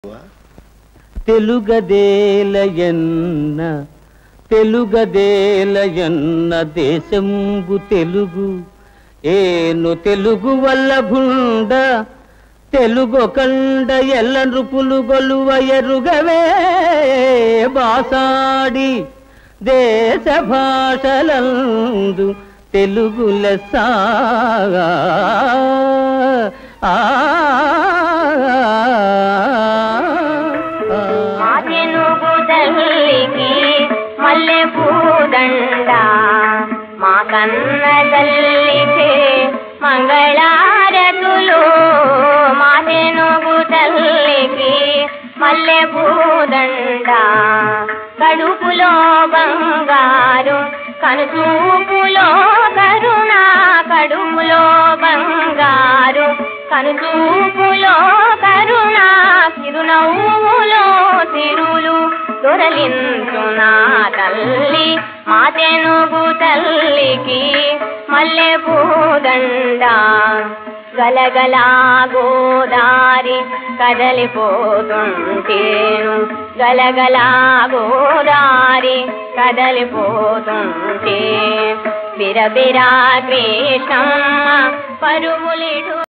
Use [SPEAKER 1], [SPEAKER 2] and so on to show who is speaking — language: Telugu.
[SPEAKER 1] తెలుగదేలయన్న తెలుగదేలయన్న దేశంబు తెలుగు ఏను తెలుగు వల్ల భుండ తెలుగు కండ ఎల్ల నృపులు గొలువ ఎరుగవే బాసాడి దేశ భాషలందు తెలుగు లెస్స ఆ
[SPEAKER 2] మా తెనుగు తల్లికి మల్లె పూదండ మా కన్న తల్లికి మంగళారతులు మా తెనుగు తల్లికి మల్లె పూదండ కడుపులో బంగారు కనుచూపులో కరుణ కడుపులో బంగారు కనుచూపులో కరుణ చిరునవ్వులో తిరులు దొరలించు నా తల్లి మా తెనుగు తల్లికి మల్లె పూదండ గలగలా గోదారి కదలిపోతుంటేను గలగలా గోదారి కదలిపోతుంటే బిరబిరా కృష్ణమ్మ పరుగులిడు